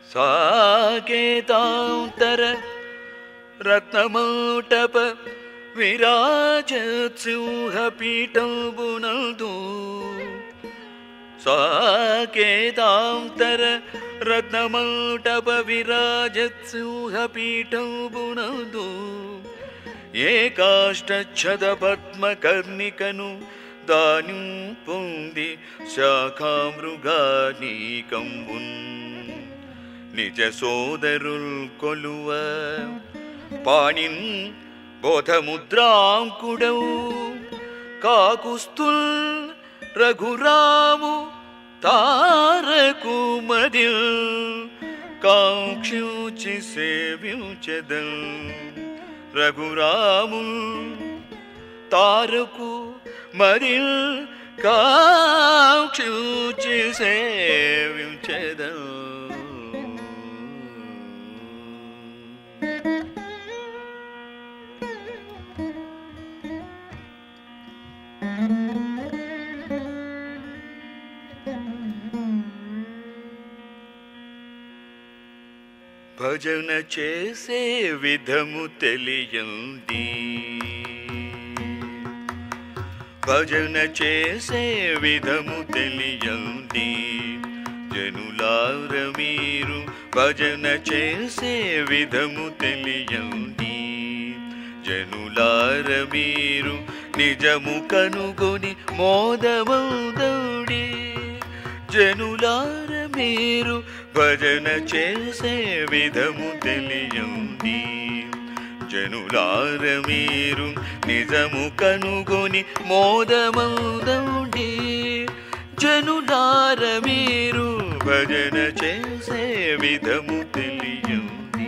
సాకేతాంతర రత్నమంటప విరాజత్సింహపీఠంబునందు సాకేతాంతర రత్నమంటప విరాజత్సింహపీఠంబునందు ఏకాష్టఛద పద్మకర్ణికను దానిం పొంది శాఖామృగానీకంబున్ నిజ సోదరుల్ కొలువ పాణిన్ బోధముద్రాంకుడవు కాకుస్తుల్ రఘురాము తారకు మదిల్ కాంక్షించి సేవించదల్ రఘురాము తారకు మదిల్ కాంక్షించి సేవించదల్ భజన చేసే విధము తెలియండి భజన చేసే విధము తెలియండి జనులార మీరు భజన చేసే విధము తెలియండి జనులార మీరు నిజము కనుగొని మోదమౌదౌడి జనులార మీరు భజన చేసే విధము తెలియండి జనులార మీరు నిజము కనుగొని మోదమౌదండి జనులార మీరు భజన చేసే విధము తెలియండి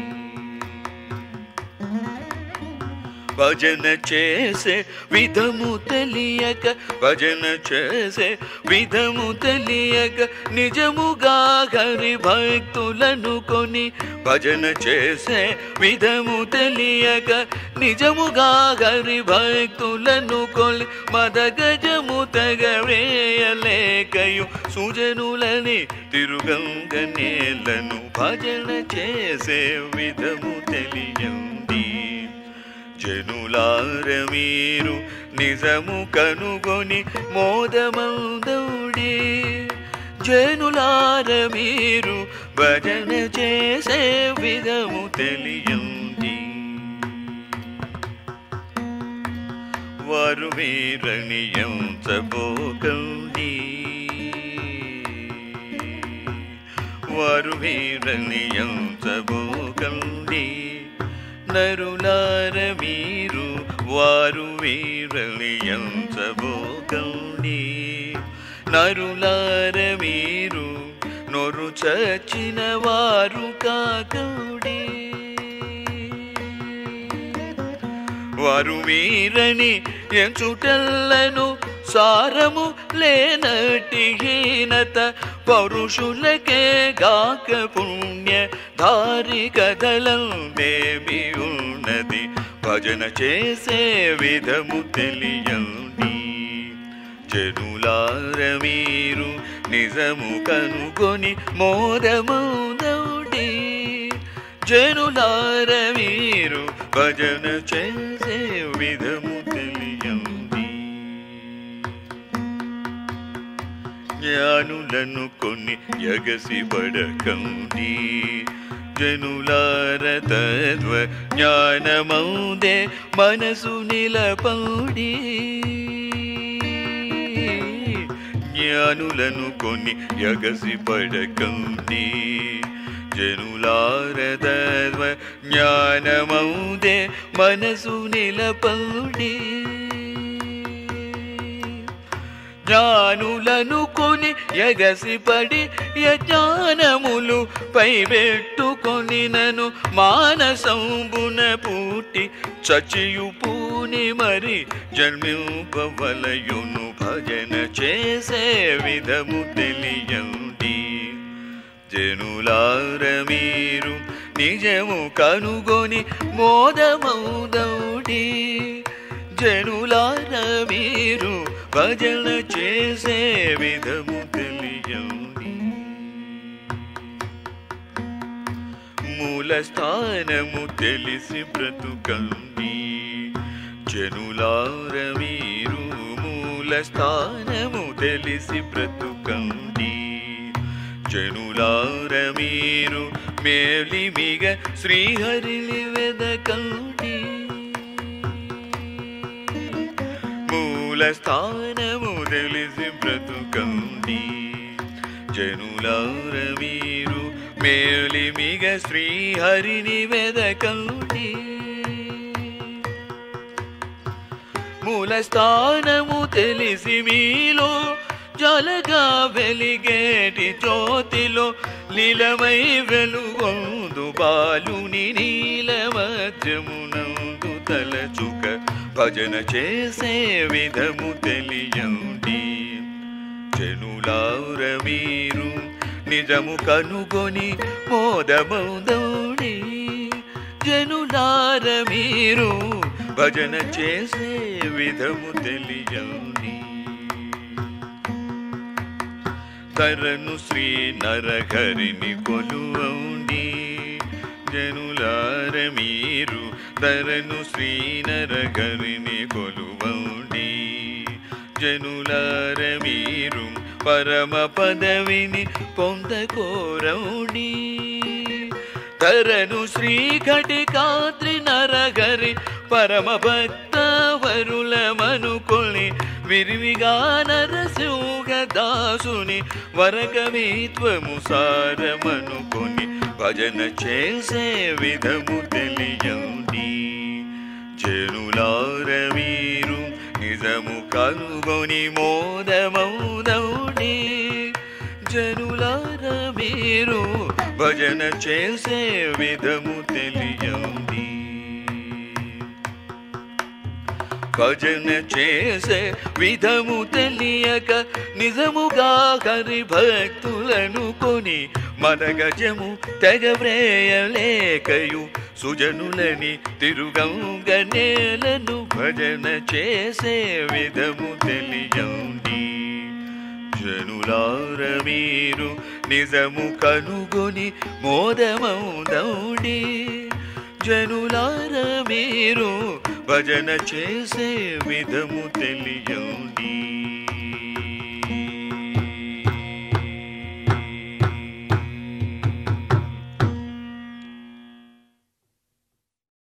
భజన చేసే విధము తెలియక భజన చేసే విధము తెలియక నిజముగా హరి భక్తులను కొని భజన చేసే విధము తెలియక నిజముగా హరి భక్తులను కొని మదగజము తగవేయలేకయు సుజనులని తిరుగంగ నేలను భజన చేసే విధము తెలియండి జనులార మీరు నిజము కనుగొని మోదమౌదౌడి జనులార మీరు భజన చేసే విధము తెలియండి వారు వీరణియంచబోకండి వారు వీరణియంచబోకండి నరులార మీరు వారు వీరలియంచబోకండి నరులార మీరు నొరు చచ్చిన వారు కాకండి వారు వీరని ఎంచుటల్లను సారము లేనటి హీనత పౌరుషులకే గాక పుణ్య ధారి కదలం దేవి ఉన్నది భజన చేసే విధము తెలియండి జనులార మీరు నిజము కనుగొని మోదమౌదౌడి జనులార మీరు భజన చేసే విధము తెలియండి జ్ఞానులను కొన్ని ఎగసి పడకండి జనులార తత్వ జ్ఞానమౌదే మనసు నిలపౌడి జ్ఞానులను కొన్ని ఎగసి పడకండి జనులార తత్వ జ్ఞానమౌదే మనసు నిలపౌడి జ్ఞానులను కొని ఎగసిపడి యజ్ఞానములు పైబెట్టుకొని నను మానసంబున పూటి చచియు పూని మరి జన్మింపవలయును భజన చేసే విధము తెలియండి జనులార మీరు నిజము కనుగొని మోదమౌదౌడి జనులార మీరు భజన చేసే విధము తెలియండి మూల స్థానము తెలిసి బ్రతుకండి జనులార మీరు మూల స్థానము తెలిసి బ్రతుకండి జనులార మీరు మేలిమిగ శ్రీహరిని వెదకండి మూల స్థానము తెలిసి బ్రతుకండి జనులార మీరు మేలిమిగ శ్రీహరిని వెదకండి మూల స్థానము తెలిసి మీలో జలగా వెలిగేటి జ్యోతిలో లీలమై వెలుగొందు బాలుని నీలమధ్యమునందు తలచుక భజన చేసే విధము తెలియండి జనులార మీరు నిజము కనుగొని మోదమౌదౌడి జనులార మీరు భజన చేసే విధము తెలియండి తరను శ్రీ నరహరిని కొలువండి జనులార మీరు తరను శ్రీ నరహరిని కొలువండి జనులార మీరు పరమ పదవిని పొందకోరౌడి తరను శ్రీ ఘటికాద్రి నరగరి పరమ భక్త వరులమనుకొని విరివిగా నరసింహ దాసుని వరకవిత్వము సారమనుకొని భజన చేసే విధము తెలియండి జనులార మీరు నిజము కనుగొని మోదమౌదౌడి జనులార మీరు భజన చేసే విధము తెలియండి భజన చేసే విధము తెలియక నిజముగా హరి భక్తులను కొని మదగజము తెగవ్రేయలేకయు సుజనులని తిరుగంగనేలను భజన చేసే విధము తెలియండి జనులార మీరు నిజము కనుగొని మోదమౌదౌడి జనులార మీరు భజన చేసే విధము తెలియండి